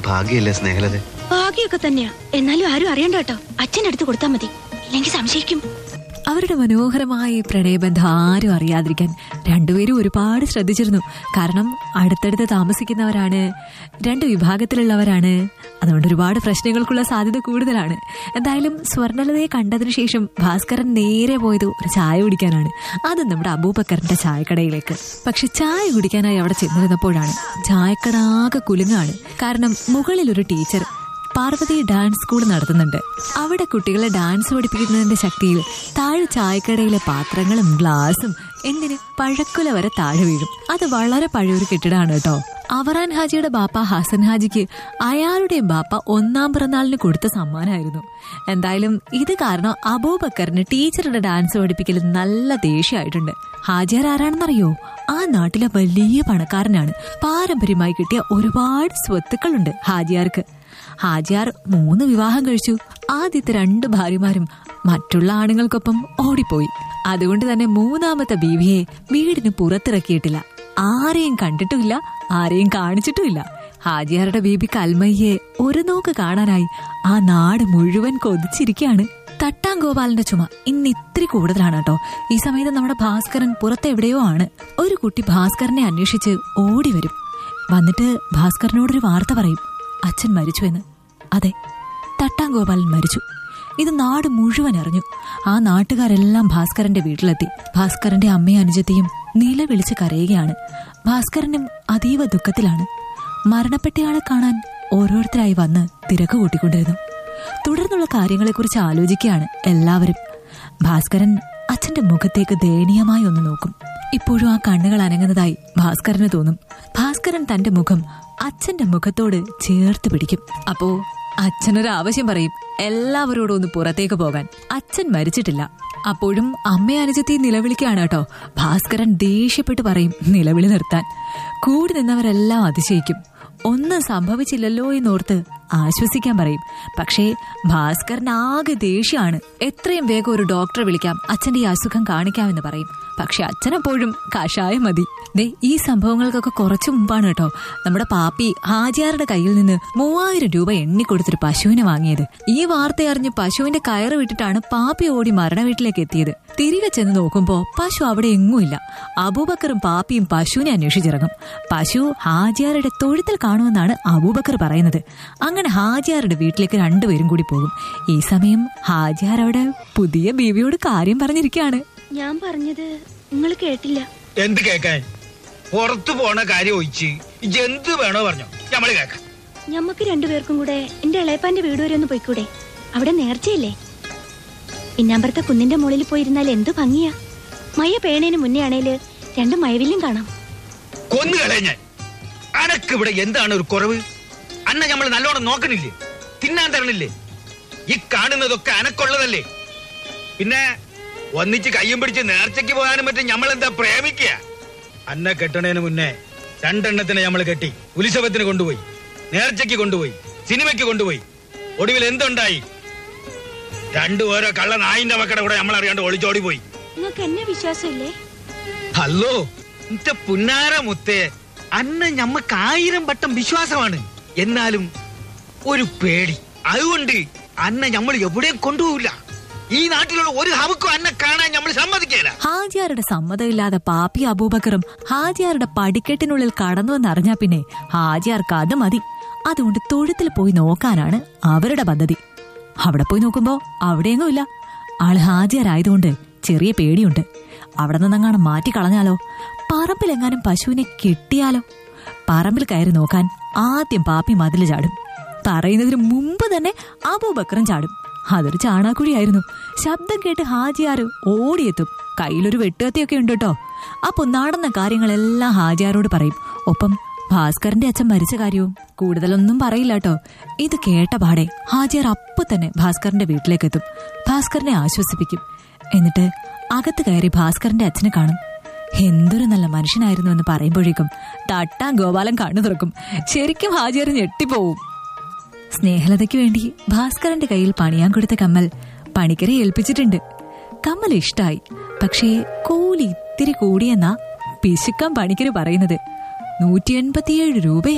ഭാഗ്യല്ലേ സ്നേഹലത ഭാഗ്യമൊക്കെ തന്നെയാ എന്നാലും ആരും അറിയണ്ട കേട്ടോ അച്ഛൻ്റെ അടുത്ത് കൊടുത്താൽ മതി ഇല്ലെങ്കിൽ സംശയിക്കും അവരുടെ മനോഹരമായ ഈ പ്രണയബന്ധം ആരും അറിയാതിരിക്കാൻ രണ്ടുപേരും ഒരുപാട് ശ്രദ്ധിച്ചിരുന്നു കാരണം അടുത്തടുത്ത് താമസിക്കുന്നവരാണ് രണ്ട് വിഭാഗത്തിലുള്ളവരാണ് അതുകൊണ്ട് ഒരുപാട് പ്രശ്നങ്ങൾക്കുള്ള സാധ്യത കൂടുതലാണ് എന്തായാലും സ്വർണ്ണലതയെ കണ്ടതിന് ശേഷം ഭാസ്കരൻ നേരെ പോയത് ഒരു ചായ കുടിക്കാനാണ് അത് നമ്മുടെ അബൂബക്കറിന്റെ ചായക്കടയിലേക്ക് പക്ഷെ ചായ കുടിക്കാനായി അവിടെ ചെന്നിരുന്നപ്പോഴാണ് ചായക്കട ആകെ കുലുങ്ങാണ് കാരണം മുകളിൽ ഒരു ടീച്ചർ പാർവതി ഡാൻസ് സ്കൂൾ നടത്തുന്നുണ്ട് അവിടെ കുട്ടികളെ ഡാൻസ് പഠിപ്പിക്കുന്നതിന്റെ ശക്തിയിൽ താഴെ ചായക്കടയിലെ പാത്രങ്ങളും ഗ്ലാസും എന്തിന് പഴക്കുല വരെ താഴെ വീഴും അത് വളരെ പഴയൊരു കെട്ടിടമാണ് കേട്ടോ അവറാൻ ഹാജിയുടെ ബാപ്പ ഹസൻ ഹാജിക്ക് അയാളുടെ ബാപ്പ ഒന്നാം പിറന്നാളിന് കൊടുത്ത സമ്മാനമായിരുന്നു എന്തായാലും ഇത് കാരണം അബൂബക്കറിന് ടീച്ചറുടെ ഡാൻസ് പഠിപ്പിക്കൽ നല്ല ദേഷ്യമായിട്ടുണ്ട് ഹാജിയാർ ആരാണെന്നറിയോ ആ നാട്ടിലെ വലിയ പണക്കാരനാണ് പാരമ്പര്യമായി കിട്ടിയ ഒരുപാട് സ്വത്തുക്കളുണ്ട് ഹാജിയാർക്ക് ഹാജിയാർ മൂന്ന് വിവാഹം കഴിച്ചു ആദ്യത്തെ രണ്ട് ഭാര്യമാരും മറ്റുള്ള ആണുങ്ങൾക്കൊപ്പം ഓടിപ്പോയി അതുകൊണ്ട് തന്നെ മൂന്നാമത്തെ ബീവിയെ വീടിന് പുറത്തിറക്കിയിട്ടില്ല ആരെയും കണ്ടിട്ടുമില്ല ആരെയും കാണിച്ചിട്ടുമില്ല ഹാജിയാരുടെ ബീബി കൽമയ്യെ ഒരു നോക്ക് കാണാനായി ആ നാട് മുഴുവൻ കൊതിച്ചിരിക്കുകയാണ് തട്ടാം ഗോപാലിന്റെ ചുമ ഇന്ന് ഇത്തിരി കൂടുതലാണ് കേട്ടോ ഈ സമയത്ത് നമ്മുടെ ഭാസ്കരൻ പുറത്തെവിടെയോ ആണ് ഒരു കുട്ടി ഭാസ്കരനെ അന്വേഷിച്ച് ഓടി വരും വന്നിട്ട് ഭാസ്കരനോടൊരു വാർത്ത പറയും അച്ഛൻ മരിച്ചു എന്ന് അതെ തട്ടാം ഗോപാലൻ മരിച്ചു ഇത് നാട് മുഴുവൻ അറിഞ്ഞു ആ നാട്ടുകാരെല്ലാം ഭാസ്കരന്റെ വീട്ടിലെത്തി ഭാസ്കരന്റെ അമ്മയും അനുജത്തെയും നിലവിളിച്ച് കരയുകയാണ് ഭാസ്കരനും അതീവ ദുഃഖത്തിലാണ് മരണപ്പെട്ടയാളെ കാണാൻ ഓരോരുത്തരായി വന്ന് തിരക്ക് കൂട്ടിക്കൊണ്ടിരുന്നു തുടർന്നുള്ള കാര്യങ്ങളെക്കുറിച്ച് ആലോചിക്കുകയാണ് എല്ലാവരും ഭാസ്കരൻ അച്ഛന്റെ മുഖത്തേക്ക് ദയനീയമായി ഒന്ന് നോക്കും ഇപ്പോഴും ആ കണ്ണുകൾ അനങ്ങുന്നതായി ഭാസ്കരന് തോന്നും ഭാസ്കരൻ തന്റെ മുഖം അച്ഛന്റെ മുഖത്തോട് ചേർത്ത് പിടിക്കും അപ്പോ അച്ഛനൊരു ആവശ്യം പറയും എല്ലാവരോടും ഒന്ന് പുറത്തേക്ക് പോകാൻ അച്ഛൻ മരിച്ചിട്ടില്ല അപ്പോഴും അമ്മ അനുജത്തി നിലവിളിക്കുകയാണ് കേട്ടോ ഭാസ്കരൻ ദേഷ്യപ്പെട്ട് പറയും നിലവിളി നിർത്താൻ കൂടി നിന്നവരെല്ലാം അതിശയിക്കും ഒന്നും സംഭവിച്ചില്ലല്ലോ എന്നോർത്ത് ആശ്വസിക്കാൻ പറയും പക്ഷേ ഭാസ്കരൻ ആകെ ദേഷ്യമാണ് എത്രയും വേഗം ഒരു ഡോക്ടറെ വിളിക്കാം അച്ഛന്റെ ഈ അസുഖം കാണിക്കാമെന്ന് പറയും പക്ഷെ അച്ഛനെപ്പോഴും കഷായം മതി ദേ ഈ സംഭവങ്ങൾക്കൊക്കെ കുറച്ചു മുമ്പാണ് കേട്ടോ നമ്മുടെ പാപ്പി ഹാജിയാരുടെ കയ്യിൽ നിന്ന് മൂവായിരം രൂപ എണ്ണിക്കൊടുത്തൊരു പശുവിനെ വാങ്ങിയത് ഈ വാർത്ത അറിഞ്ഞ് പശുവിന്റെ കയറ് വിട്ടിട്ടാണ് പാപ്പി ഓടി മരണ വീട്ടിലേക്ക് എത്തിയത് തിരികെ ചെന്ന് നോക്കുമ്പോ പശു അവിടെ എങ്ങുമില്ല അബൂബക്കറും പാപ്പിയും പശുവിനെ അന്വേഷിച്ചിറങ്ങും പശു ഹാജിയാരുടെ തൊഴുത്തിൽ കാണുമെന്നാണ് അബൂബക്കർ പറയുന്നത് അങ്ങനെ ഹാജിയാരുടെ വീട്ടിലേക്ക് രണ്ടുപേരും കൂടി പോകും ഈ സമയം ഹാജിയാർ അവിടെ പുതിയ ബീവിയോട് കാര്യം പറഞ്ഞിരിക്കുകയാണ് ഞാൻ പറഞ്ഞത് നിങ്ങൾ കേട്ടില്ല എന്ത് കേക്കാൻ പുറത്തു പോണ കാര്യം ഒഴിച്ച് ഇജ്ജ് എന്ത് വേണോ പറഞ്ഞോ ഞമ്മള് കേക്കാം ഞമ്മക്ക് രണ്ടുപേർക്കും കൂടെ എന്റെ ഇളയപ്പാന്റെ വീട് വരെ ഒന്ന് പോയിക്കൂടെ അവിടെ നേർച്ചയില്ലേ പിന്നാമ്പറത്തെ കുന്നിന്റെ മുകളിൽ പോയിരുന്നാൽ എന്തു ഭംഗിയാ മയ പേണേന് മുന്നേ ആണേല് രണ്ട് മയവില്ലും കാണാം കൊന്നു കളയാ ഞാൻ അനക്ക് ഇവിടെ എന്താണ് ഒരു കുറവ് അന്ന നമ്മൾ നല്ലോണം നോക്കണില്ലേ തിന്നാൻ തരണില്ലേ ഈ കാണുന്നതൊക്കെ അനക്കുള്ളതല്ലേ പിന്നെ ഒന്നിച്ച് കയ്യും പിടിച്ച് നേർച്ചയ്ക്ക് പോകാനും പറ്റും നമ്മളെന്താ പ്രേമിക്കുക അന്ന കെട്ടണേന് മുന്നേ രണ്ടെണ്ണത്തിനെ നമ്മൾ കെട്ടി ഉത്സവത്തിന് കൊണ്ടുപോയി നേർച്ചയ്ക്ക് കൊണ്ടുപോയി സിനിമയ്ക്ക് കൊണ്ടുപോയി ഒടുവിൽ എന്തുണ്ടായി രണ്ടു ഓരോ കള്ള നായിന്റെ മക്കളുടെ കൂടെ നമ്മൾ അറിയാണ്ട് ഒളിച്ചോടി പോയി നിങ്ങൾക്ക് എന്നെ വിശ്വാസമില്ലേ ഹലോ എന്റെ പുന്നാര മുത്തേ അന്ന ഞമ്മക്ക് ആയിരം വട്ടം വിശ്വാസമാണ് എന്നാലും ഒരു പേടി അതുകൊണ്ട് അന്ന നമ്മൾ എവിടെയും കൊണ്ടുപോകില്ല ഈ നാട്ടിലുള്ള ഒരു ഹവക്കും അന്നെ കാണാൻ നമ്മൾ സമ്മതിക്കില്ല ഹാജിയാരുടെ സമ്മതമില്ലാതെ പാപ്പി അബൂബക്കറും ഹാജിയാരുടെ പടിക്കെട്ടിനുള്ളിൽ കടന്നുവെന്നറിഞ്ഞാ പിന്നെ ഹാജിയാർക്ക് അത് മതി അതുകൊണ്ട് തൊഴുത്തിൽ പോയി നോക്കാനാണ് അവരുടെ പദ്ധതി അവിടെ പോയി നോക്കുമ്പോ അവിടെയെങ്ങുമില്ല ആള് ഹാജിയാരായതുകൊണ്ട് ചെറിയ പേടിയുണ്ട് അവിടെ നിന്നെങ്ങാനും മാറ്റി കളഞ്ഞാലോ പറമ്പിലെങ്ങാനും പശുവിനെ കെട്ടിയാലോ പറമ്പിൽ കയറി നോക്കാൻ ആദ്യം പാപ്പി മതില് ചാടും പറയുന്നതിന് മുമ്പ് തന്നെ അബൂബക്കറും ചാടും അതൊരു ചാണാക്കുഴിയായിരുന്നു ശബ്ദം കേട്ട് ഹാജിയാറ് ഓടിയെത്തും കയ്യിലൊരു വെട്ടുകത്തിയൊക്കെ ഉണ്ട് കേട്ടോ അപ്പൊ നടന്ന കാര്യങ്ങളെല്ലാം ഹാജിയാരോട് പറയും ഒപ്പം ഭാസ്കരന്റെ അച്ഛൻ മരിച്ച കാര്യവും കൂടുതലൊന്നും പറയില്ല കേട്ടോ ഇത് കേട്ട പാടെ ഹാജിയാർ അപ്പൊ തന്നെ ഭാസ്കരന്റെ വീട്ടിലേക്ക് എത്തും ഭാസ്കരനെ ആശ്വസിപ്പിക്കും എന്നിട്ട് അകത്ത് കയറി ഭാസ്കരന്റെ അച്ഛനെ കാണും എന്തൊരു നല്ല മനുഷ്യനായിരുന്നു എന്ന് പറയുമ്പോഴേക്കും തട്ടാൻ ഗോപാലൻ കണ്ണു തുറക്കും ശരിക്കും ഹാജിയാർ ഞെട്ടിപ്പോവും സ്നേഹലതയ്ക്ക് വേണ്ടി ഭാസ്കരന്റെ കയ്യിൽ പണിയാൻ കൊടുത്ത കമ്മൽ പണിക്കരെ ഏൽപ്പിച്ചിട്ടുണ്ട് കമ്മൽ ഇഷ്ടായി പക്ഷേ കൂലി ഇത്തിരി കൂടിയെന്നാ പിശുക്കാൻ പണിക്കര് പറയുന്നത് നൂറ്റി എൺപത്തിയേഴ് രൂപയായി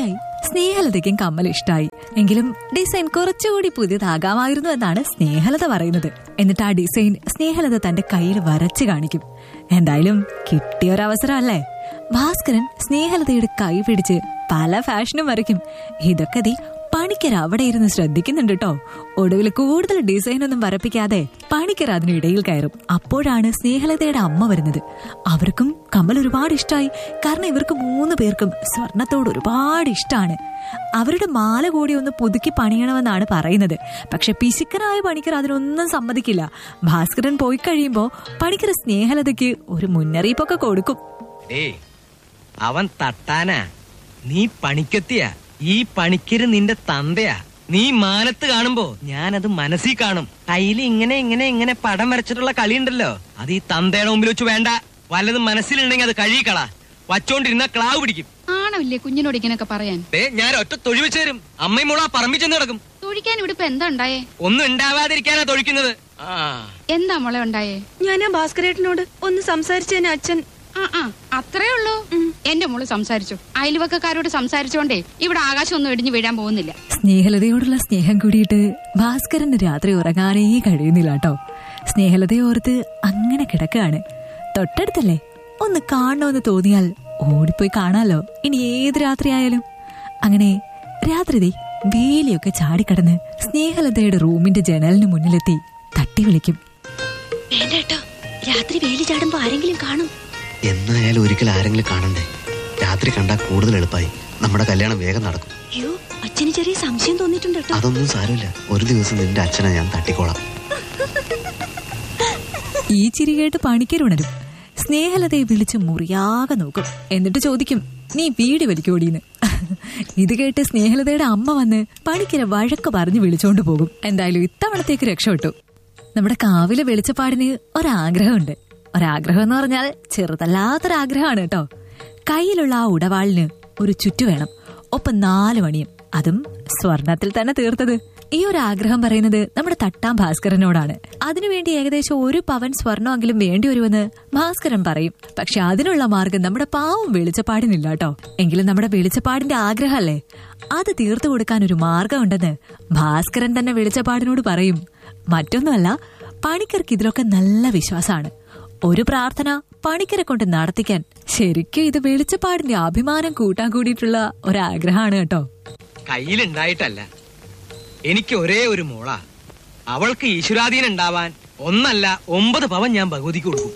സ്നേഹലതയ്ക്കും കമ്മൽ ഇഷ്ടായി എങ്കിലും ഡിസൈൻ കുറച്ചുകൂടി പുതിയതാകാമായിരുന്നു എന്നാണ് സ്നേഹലത പറയുന്നത് എന്നിട്ട് ആ ഡിസൈൻ സ്നേഹലത തന്റെ കയ്യിൽ വരച്ചു കാണിക്കും എന്തായാലും കിട്ടിയ ഒരവസരമല്ലേ ഭാസ്കരൻ സ്നേഹലതയുടെ കൈ പിടിച്ച് പല ഫാഷനും വരയ്ക്കും ഇതൊക്കെ ദേ പണിക്കർ അവിടെ ഇരുന്ന് ശ്രദ്ധിക്കുന്നുണ്ട് കേട്ടോ ഒടുവിൽ കൂടുതൽ ഡിസൈൻ ഒന്നും വരപ്പിക്കാതെ പണിക്കർ അതിനിടയിൽ കയറും അപ്പോഴാണ് സ്നേഹലതയുടെ അമ്മ വരുന്നത് അവർക്കും കമ്മൽ ഒരുപാട് ഇഷ്ടമായി കാരണം ഇവർക്ക് മൂന്ന് പേർക്കും സ്വർണത്തോട് ഒരുപാട് ഇഷ്ടമാണ് അവരുടെ മാല കൂടി ഒന്ന് പുതുക്കി പണിയണമെന്നാണ് പറയുന്നത് പക്ഷെ പിശുക്കനായ പണിക്കർ അതിനൊന്നും സമ്മതിക്കില്ല ഭാസ്കരൻ പോയി കഴിയുമ്പോൾ പണിക്കർ സ്നേഹലതയ്ക്ക് ഒരു മുന്നറിയിപ്പൊക്കെ കൊടുക്കും ഏയ് അവൻ തട്ടാനാ നീ പണിക്കെത്തിയ ഈ പണിക്കര് നിന്റെ തന്തയാ നീ മാനത്ത് കാണുമ്പോ ഞാനത് മനസ്സിൽ കാണും കയ്യിൽ ഇങ്ങനെ ഇങ്ങനെ ഇങ്ങനെ പടം വരച്ചിട്ടുള്ള കളിയുണ്ടല്ലോ അത് ഈ തന്തയുടെ മുമ്പിൽ വെച്ച് വേണ്ട വല്ലതും മനസ്സിലുണ്ടെങ്കിൽ അത് കഴുകിക്കള വച്ചോണ്ടിരുന്ന ക്ലാവ് പിടിക്കും ആണല്ലേ കുഞ്ഞിനോട് ഇങ്ങനെയൊക്കെ പറയാൻ ദേ ഞാൻ ഒറ്റ തൊഴി വെച്ച് തരും അമ്മയും മോളാ പറമ്പിൽ ചെന്ന് കിടക്കും തൊഴിക്കാൻ ഇവിടെ ഇപ്പൊ എന്താ ഉണ്ടായേ ഒന്നും ഉണ്ടാവാതിരിക്കാനാ തൊഴിക്കുന്നത് ആ എന്താ മോളെ ഉണ്ടായേ ഞാൻ ആ ഭാസ്കരേട്ടനോട് ഒന്ന് സംസാരിച്ചതിന് അച്ഛൻ ആ ആ അത്രേ ഉള്ളൂ എന്റെ മോള് സംസാരിച്ചു അയൽവക്കക്കാരോട് സംസാരിച്ചോണ്ടേ ഇവിടെ ആകാശം ഒന്നും ഇടിഞ്ഞു വീഴാൻ പോകുന്നില്ല സ്നേഹലതയോടുള്ള സ്നേഹം കൂടിയിട്ട് ഭാസ്കരന് രാത്രി ഉറങ്ങാനേ കഴിയുന്നില്ല കേട്ടോ സ്നേഹലതയെ ഓർത്ത് അങ്ങനെ കിടക്കുകയാണ് തൊട്ടടുത്തല്ലേ ഒന്ന് കാണണമെന്ന് തോന്നിയാൽ ഓടിപ്പോയി കാണാലോ ഇനി ഏത് രാത്രി ആയാലും അങ്ങനെ രാത്രി ദേ വേലിയൊക്കെ ചാടിക്കടന്ന് സ്നേഹലതയുടെ റൂമിന്റെ ജനലിന് മുന്നിലെത്തി തട്ടി വിളിക്കും വേണ്ട കേട്ടോ രാത്രി വേലി ചാടുമ്പോ ആരെങ്കിലും കാണും എന്നായാലും ഒരിക്കൽ ആരെങ്കിലും കാണണ്ടേ രാത്രി കണ്ടാൽ കൂടുതൽ എളുപ്പമായി നമ്മുടെ കല്യാണം വേഗം നടക്കും അയ്യോ അച്ഛന് ചെറിയ സംശയം തോന്നിയിട്ടുണ്ട് കേട്ടോ അതൊന്നും സാരമില്ല ഒരു ദിവസം നിന്റെ അച്ഛനെ ഞാൻ തട്ടിക്കോളാം ഈ ചിരി കേട്ട് പണിക്കരുണരും സ്നേഹലതയെ വിളിച്ച് മുറിയാകെ നോക്കും എന്നിട്ട് ചോദിക്കും നീ വീട് വലിക്കോടീന്ന് ഇത് കേട്ട് സ്നേഹലതയുടെ അമ്മ വന്ന് പണിക്കരെ വഴക്ക് പറഞ്ഞു വിളിച്ചോണ്ട് പോകും എന്തായാലും ഇത്തവണത്തേക്ക് രക്ഷപ്പെട്ടു നമ്മുടെ കാവിലെ വെളിച്ചപ്പാടിന് ഒരാഗ്രഹമുണ്ട് ഒരാഗ്രഹം എന്ന് പറഞ്ഞാൽ ചെറുതല്ലാത്തൊരാഗ്രഹമാണ് കേട്ടോ കയ്യിലുള്ള ആ ഉടവാളിന് ഒരു ചുറ്റു വേണം ഒപ്പം നാല് മണിയും അതും സ്വർണത്തിൽ തന്നെ തീർത്തത് ഈ ഒരു ആഗ്രഹം പറയുന്നത് നമ്മുടെ തട്ടാം ഭാസ്കരനോടാണ് അതിനുവേണ്ടി ഏകദേശം ഒരു പവൻ സ്വർണ്ണമെങ്കിലും വേണ്ടി വരുമെന്ന് ഭാസ്കരൻ പറയും പക്ഷെ അതിനുള്ള മാർഗം നമ്മുടെ പാവം വെളിച്ചപ്പാടിനില്ല കേട്ടോ എങ്കിലും നമ്മുടെ വെളിച്ചപ്പാടിന്റെ ആഗ്രഹമല്ലേ അത് തീർത്തു കൊടുക്കാൻ ഒരു മാർഗമുണ്ടെന്ന് ഭാസ്കരൻ തന്നെ വെളിച്ചപ്പാടിനോട് പറയും മറ്റൊന്നുമല്ല പണിക്കർക്ക് ഇതിലൊക്കെ നല്ല വിശ്വാസമാണ് ഒരു പ്രാർത്ഥന പണിക്കരെ കൊണ്ട് നടത്തിക്കാൻ ശരിക്കും ഇത് വെളിച്ചപ്പാടിന്റെ അഭിമാനം കൂട്ടാൻ കൂടിയിട്ടുള്ള ഒരാഗ്രഹമാണ് കേട്ടോ കയ്യിലുണ്ടായിട്ടല്ല എനിക്ക് ഒരേ ഒരു മോളാ അവൾക്ക് ഈശ്വരാധീനം ഉണ്ടാവാൻ ഒന്നല്ല ഒമ്പത് പവൻ ഞാൻ ഭഗവതിക്ക് കൊടുക്കും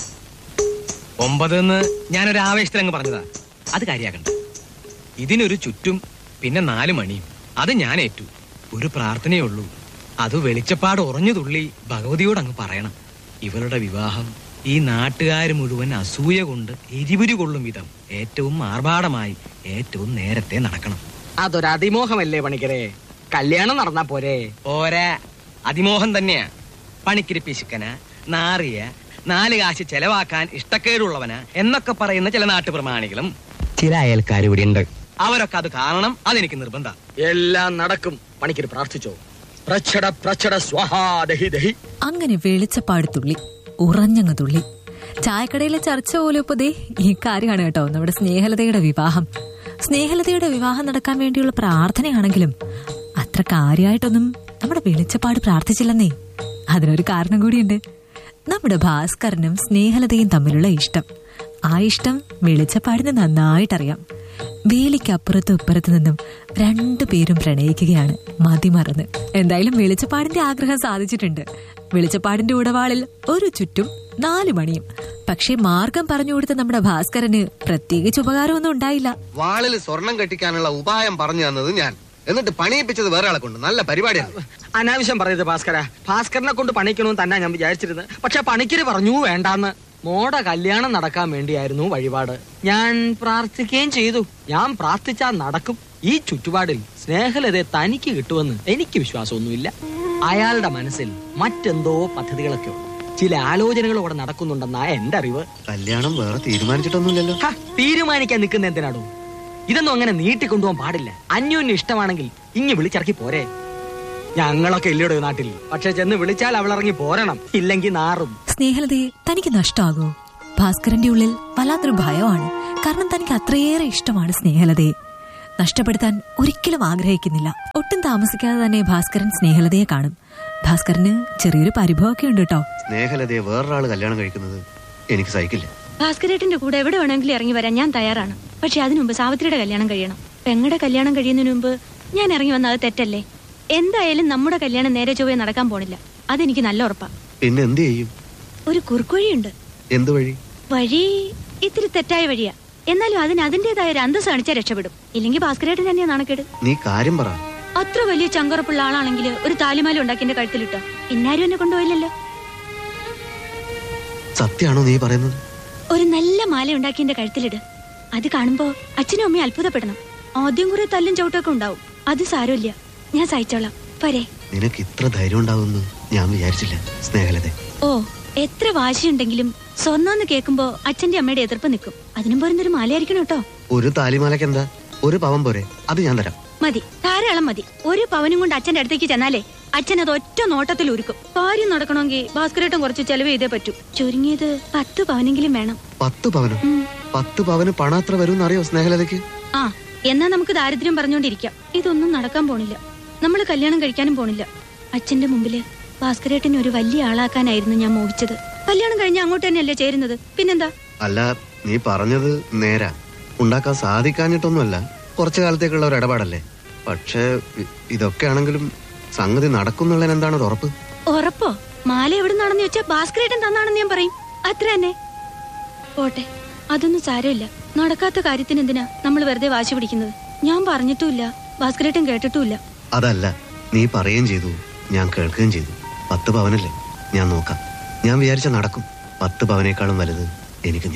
ഒമ്പത് എന്ന് ഞാനൊരു ആവേശത്തിൽ അങ്ങ് പറഞ്ഞതാ അത് കാര്യാക്കണ്ട ഇതിനൊരു ചുറ്റും പിന്നെ നാല് മണിയും അത് ഞാൻ ഏറ്റു ഒരു പ്രാർത്ഥനയേ ഉള്ളൂ അത് വെളിച്ചപ്പാട് ഉറഞ്ഞു തുള്ളി ഭഗവതിയോട് അങ്ങ് പറയണം ഇവളുടെ വിവാഹം ഈ നാട്ടുകാർ മുഴുവൻ അസൂയ കൊണ്ട് എരിപുരി കൊള്ളും വിധം ഏറ്റവും ആർഭാടമായി ഏറ്റവും നേരത്തെ നടക്കണം അതൊരു അതിമോഹമല്ലേ പണിക്കരെ കല്യാണം നടന്നാ പോരെ പോരാ അതിമോഹം തന്നെയാ പണിക്കിരി പിശുക്കന നാറിയ നാല് കാശ് ചെലവാക്കാൻ ഇഷ്ടക്കേടുള്ളവന എന്നൊക്കെ പറയുന്ന ചില നാട്ടുപ്രമാണികളും ചില അയൽക്കാർ ഇവിടെ ഉണ്ട് അവരൊക്കെ അത് കാണണം അതെനിക്ക് നിർബന്ധ എല്ലാം നടക്കും പണിക്കര് പ്രാർത്ഥിച്ചോ പ്രച്ഛട പ്രച്ഛട സ്വാഹാ ദഹി ദഹി അങ്ങനെ വെളിച്ചപ്പാട് തുള്ളി ഉറഞ്ഞങ്ങ് തുള്ളി ചായക്കടയിലെ ചർച്ച പോലും ഇപ്പൊ ദേ ഈ കാര്യമാണ് കേട്ടോ നമ്മുടെ സ്നേഹലതയുടെ വിവാഹം സ്നേഹലതയുടെ വിവാഹം നടക്കാൻ വേണ്ടിയുള്ള പ്രാർത്ഥനയാണെങ്കിലും അത്ര കാര്യമായിട്ടൊന്നും നമ്മുടെ വെളിച്ചപ്പാട് പ്രാർത്ഥിച്ചില്ലെന്നേ അതിനൊരു കാരണം കൂടിയുണ്ട് നമ്മുടെ ഭാസ്കരനും സ്നേഹലതയും തമ്മിലുള്ള ഇഷ്ടം ആ ഇഷ്ടം വെളിച്ചപ്പാടിന് നന്നായിട്ടറിയാം വേലിക്കപ്പുറത്തും ഇപ്പുറത്തു നിന്നും രണ്ടുപേരും പ്രണയിക്കുകയാണ് മതിമറന്ന് എന്തായാലും വെളിച്ചപ്പാടിന്റെ ആഗ്രഹം സാധിച്ചിട്ടുണ്ട് വെളിച്ചപ്പാടിന്റെ ഉടവാളിൽ ഒരു ചുറ്റും നാല് മണിയും പക്ഷേ മാർഗം പറഞ്ഞു കൊടുത്ത നമ്മുടെ ഭാസ്കരന് പ്രത്യേകിച്ച് ഉപകാരമൊന്നും ഉണ്ടായില്ല വാളിൽ സ്വർണം കെട്ടിക്കാനുള്ള ഉപായം പറഞ്ഞു തന്നത് ഞാൻ എന്നിട്ട് പണിയിപ്പിച്ചത് വേറെ ആളെ കൊണ്ട് നല്ല പരിപാടിയാണ് അനാവശ്യം പറയരുത് ഭാസ്കര ഭാസ്കരനെ കൊണ്ട് പണിക്കണമെന്ന് തന്നെ ഞാൻ വിചാരിച്ചിരുന്നത് പക്ഷെ പണിക്കര് പറഞ്ഞു വേണ്ടാന്ന് മോടെ കല്യാണം നടക്കാൻ വേണ്ടിയായിരുന്നു വഴിപാട് ഞാൻ പ്രാർത്ഥിക്കുകയും ചെയ്തു ഞാൻ പ്രാർത്ഥിച്ചാൽ നടക്കും ഈ ചുറ്റുപാടിൽ സ്നേഹലതയെ തനിക്ക് കിട്ടുമെന്ന് എനിക്ക് വിശ്വാസമൊന്നുമില്ല അയാളുടെ മനസ്സിൽ മറ്റെന്തോ പദ്ധതികളൊക്കെ ഉണ്ട് ചില ആലോചനകളോടെ നടക്കുന്നുണ്ടെന്നാ എന്റെ അറിവ് കല്യാണം വേറെ തീരുമാനിച്ചിട്ടൊന്നുമില്ലല്ലോ ഹ, തീരുമാനിക്കാൻ നിൽക്കുന്ന എന്തിനാടോ ഇതൊന്നും അങ്ങനെ നീട്ടിക്കൊണ്ടുപോകാൻ പാടില്ല അന്യോന്യം ഇഷ്ടമാണെങ്കിൽ ഇങ്ങ് വിളിച്ചിറക്കി പോരെ ഞങ്ങളൊക്കെ ഇല്ലയോ നാട്ടിൽ പക്ഷെ ചെന്ന് വിളിച്ചാൽ അവളിറങ്ങി പോരണം ഇല്ലെങ്കിൽ നാറും സ്നേഹലതയെ തനിക്ക് നഷ്ടമാകോ ഭാസ്കരന്റെ ഉള്ളിൽ വല്ലാത്തൊരു ഭയമാണ് കാരണം തനിക്ക് അത്രയേറെ ഇഷ്ടമാണ് സ്നേഹലതയെ നഷ്ടപ്പെടുത്താൻ ഒരിക്കലും ആഗ്രഹിക്കുന്നില്ല ഒട്ടും താമസിക്കാതെ തന്നെ ഭാസ്കരൻ സ്നേഹലതയെ കാണും ഭാസ്കരന് ചെറിയൊരു പരിഭവമൊക്കെ ഉണ്ട് കേട്ടോ സ്നേഹലതയെ വേറൊരാൾ കല്യാണം കഴിക്കുന്നത് എനിക്ക് സഹിക്കില്ല ഭാസ്കരേട്ടന്റെ കൂടെ എവിടെ വേണമെങ്കിലും ഇറങ്ങി വരാൻ ഞാൻ തയ്യാറാണ് പക്ഷെ അതിനു മുമ്പ് സാവിത്രിയുടെ കല്യാണം കഴിയണം പെങ്ങളുടെ കല്യാണം കഴിയുന്നതിന് മുമ്പ് ഞാൻ ഇറങ്ങി വന്നത് അത് തെറ്റല്ലേ എന്തായാലും നമ്മുടെ കല്യാണം നേരെ ചൊവ്വേ നടക്കാൻ പോണില്ല അതെനിക്ക് നല്ല ഉറപ്പാ പിന്നെ എന്ത് ചെയ്യും ഒരു കുറുക്കുവഴിയുണ്ട് എന്ത് വഴി വഴി ഇത്തിരി തെറ്റായ വഴിയാ എന്നാലും അതിന് അതിന്റേതായ ഒരു അന്തസ് കാണിച്ചാൽ രക്ഷപ്പെടും ഇല്ലെങ്കിൽ ഭാസ്കരേട്ടൻ തന്നെയാ നാണക്കേട് നീ കാര്യം പറ അത്ര വലിയ ചങ്കറപ്പുള്ള ആളാണെങ്കിൽ ഒരു താലിമാല ഉണ്ടാക്കി എന്റെ കഴുത്തിലിട്ടോ ഇന്നാരും എന്നെ കൊണ്ടുപോയില്ലല്ലോ സത്യാണോ നീ പറയുന്നത് ഒരു നല്ല മാല ഉണ്ടാക്കി എന്റെ കഴുത്തിലിട് അത് കാണുമ്പോ അച്ഛനും അമ്മയും അത്ഭുതപ്പെടണം ആദ്യം കുറെ തല്ലും ചവിട്ടൊക്കെ ഉണ്ടാവും അത് സാരമില്ല ഞാൻ സഹിച്ചോളാം പോരെ നിനക്ക് ഇത്ര ധൈര്യം ഉണ്ടാവുമെന്ന് ഞാൻ വിചാരിച്ചില്ല സ്നേഹലത ഓ എത്ര വാശിയുണ്ടെങ്കിലും സ്വർണ്ണമെന്ന് കേൾക്കുമ്പോ അച്ഛന്റെ അമ്മയുടെ എതിർപ്പ് നിൽക്കും അതിനും പോരുന്നൊരു മാലയായിരിക്കണം കേട്ടോ ഒരു താലിമാലക്ക് എന്താ ഒരു പവൻ പോരെ അത് ഞാൻ തരാം മതി ധാരാളം മതി ഒരു പവനും കൊണ്ട് അച്ഛന്റെ അടുത്തേക്ക് ചെന്നാലേ അച്ഛൻ അത് ഒറ്റ നോട്ടത്തിൽ ഉരുക്കും കാര്യം നടക്കണമെങ്കിൽ ഭാസ്കരേട്ടൻ കുറച്ച് ചെലവ് ചെയ്തേ പറ്റൂ ചുരുങ്ങിയത് പത്ത് പവനെങ്കിലും വേണം പത്ത് പവനോ ഉം. പത്ത് പവന് പണം എത്ര വരും അറിയോ സ്നേഹലതയ്ക്ക് ആ എന്നാ നമുക്ക് ദാരിദ്ര്യം പറഞ്ഞുകൊണ്ടിരിക്കാം ഇതൊന്നും നടക്കാൻ പോണില്ല നമ്മൾ കല്യാണം കഴിക്കാനും പോണില്ല അച്ഛന്റെ മുമ്പില് ഭാസ്കരേട്ടനെ ഒരു വലിയ ആളാക്കാനായിരുന്നു ഞാൻ മോഹിച്ചത് കല്യാണം കഴിഞ്ഞ അങ്ങോട്ട് തന്നെയല്ലേ ചേരുന്നത് പിന്നെന്താ അല്ല നീ പറഞ്ഞത് നേരാ ഉണ്ടാക്കാൻ സാധിക്കാഞ്ഞിട്ടൊന്നുമല്ല കുറച്ചു കാലത്തേക്കുള്ള ഒരു ഇടപാടല്ലേ പക്ഷേ ഇ- ഇതൊക്കെ ആണെങ്കിലും സംഗതി നടക്കുന്നുള്ളതിന് എന്താണ് ഒരു ഉറപ്പ് ഉറപ്പോ മാല എവിടുന്നാണെന്ന് ചോദിച്ചാ ഭാസ്കരേട്ടൻ തന്നാണെന്ന് ഞാൻ പറയും അത്ര തന്നെ പോട്ടെ അതൊന്നും സാരമില്ല നടക്കാത്ത കാര്യത്തിന് എന്തിനാ നമ്മൾ വെറുതെ വാശി പിടിക്കുന്നത് ഞാൻ പറഞ്ഞിട്ടുമില്ല ഭാസ്കരേട്ടൻ കേട്ടിട്ടുമില്ല അതല്ല നീ പറയുകയും ചെയ്തു ഞാൻ കേൾക്കുകയും ചെയ്തു പത്ത് പവനല്ലേ ഞാൻ നോക്കാം ഞാൻ വിചാരിച്ച നടക്കും പത്ത് പവനേക്കാളും വലുത് എനിക്ക് നീ